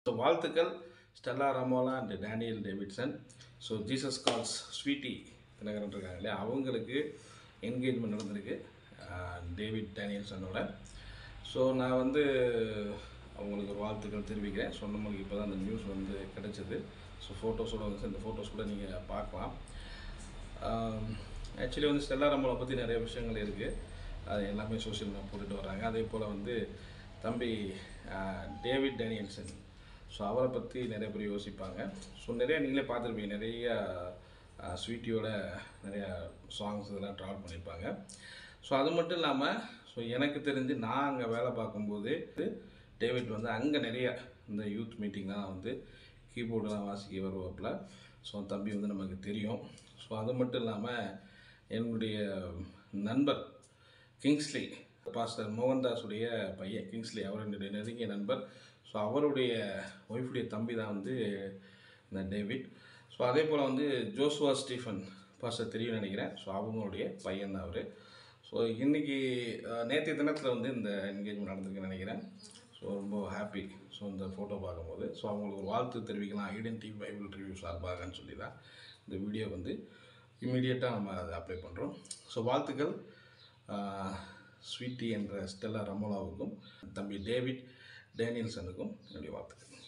so வாழ்த்துக்கள் Stella Ramola and Daniel Davidson so Jesus Calls Sweety Dinakaran இருக்காங்க இல்லையா அவங்களுக்கு என்கேஜ்மெண்ட் நடந்திருக்கு ஆஹ் டேவிட் டேனியல்சனோட ஸோ நான் வந்து அவங்களுக்கு ஒரு வாழ்த்துக்கள் தெரிவிக்கிறேன் ஸோ நம்மளுக்கு இப்போ தான் அந்த நியூஸ் வந்து கிடைச்சது ஸோ ஃபோட்டோஸோட வந்து இந்த ஃபோட்டோஸ் கூட நீங்கள் பார்க்கலாம் ஆக்சுவலி வந்து ஸ்டெல்லா ரமோலை பற்றி நிறைய விஷயங்கள் இருக்குது அது எல்லாமே சோஷியல் மீடியா போட்டுட்டு வராங்க அதே போல் வந்து தம்பி ஆஹ், டேவிட் டேனியல்சன் ஸோ அவரை பற்றி நிறைய பேர் யோசிப்பாங்க ஸோ நிறைய நீங்களே பார்த்துருப்பீங்க நிறைய ஆஹ், ஸ்வீட்டியோட நிறைய சாங்ஸ் இதெல்லாம் ட்ராவல் பண்ணியிருப்பாங்க ஸோ அது மட்டும் இல்லாமல் ஸோ எனக்கு தெரிஞ்சு நான் அங்கே வேலை பார்க்கும்போது டேவிட் வந்து அங்கே நிறைய இந்த யூத் மீட்டிங்லாம் வந்து கீபோர்டெலாம் வாசிக்க வருவாப்பில் ஸோ தம்பி வந்து நமக்கு தெரியும் ஸோ அது மட்டும் இல்லாமல் என்னுடைய நண்பர் கிங்ஸ்லி பாஸ்டர் மோகன்தாஸுடைய பையன் கிங்ஸ்லி அவர் என்னுடைய நெருங்கிய நண்பர் ஸோ அவருடைய ஒய்ஃபுடைய தம்பி தான் வந்து இந்த டேவிட் ஸோ அதே போல் வந்து ஜோசுவா ஸ்டீஃபன் பாஸ்டர் தெரியும் நினைக்கிறேன் ஸோ அவங்களுடைய பையன் தான் அவர் ஸோ இன்றைக்கி நேற்றைய தினத்தில் வந்து இந்த என்கேஜ்மெண்ட் நடந்திருக்குன்னு நினைக்கிறேன் ஸோ ரொம்ப ஹாப்பி ஸோ இந்த ஃபோட்டோ பார்க்கும்போது ஸோ அவங்களுக்கு ஒரு வாழ்த்து தெரிவிக்கலாம் ஐடென்டி பைபிள் ரிவ்யூ சார்பாகன்னு சொல்லி தான் இந்த வீடியோ வந்து இமீடியட்டாக நம்ம அதை அப்ளை பண்ணுறோம் ஸோ வாழ்த்துக்கள் ஆஹ், ஸ்வீட்டி என்ற ஸ்டெல்லா ரமோலாவுக்கும் தம்பி டேவிட் டேனியல்சனுக்கும் என்னுடைய வாழ்த்துக்கள்